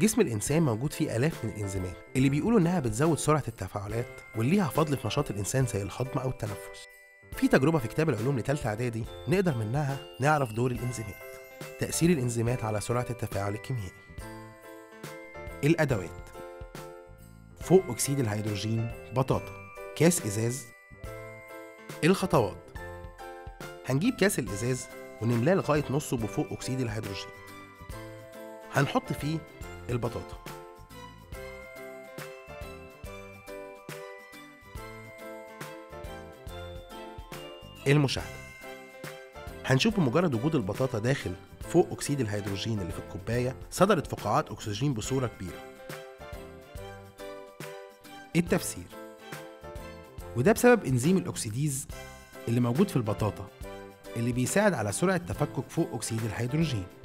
جسم الإنسان موجود فيه آلاف من الإنزيمات اللي بيقولوا إنها بتزود سرعة التفاعلات واللي ليها فضل في نشاط الإنسان زي الهضم أو التنفس في تجربة في كتاب العلوم لتالتة إعدادي نقدر منها نعرف دور الإنزيمات تأثير الإنزيمات على سرعة التفاعل الكيميائي الأدوات فوق أكسيد الهيدروجين بطاطا كاس إزاز الخطوات هنجيب كاس الإزاز ونملاه لغاية نصه بفوق أكسيد الهيدروجين هنحط فيه البطاطا المشاهدة هنشوف بمجرد وجود البطاطا داخل فوق أكسيد الهيدروجين اللي في الكوباية صدرت فقاعات أكسجين بصورة كبيرة التفسير وده بسبب إنزيم الأكسيديز اللي موجود في البطاطا اللي بيساعد على سرعة تفكك فوق أكسيد الهيدروجين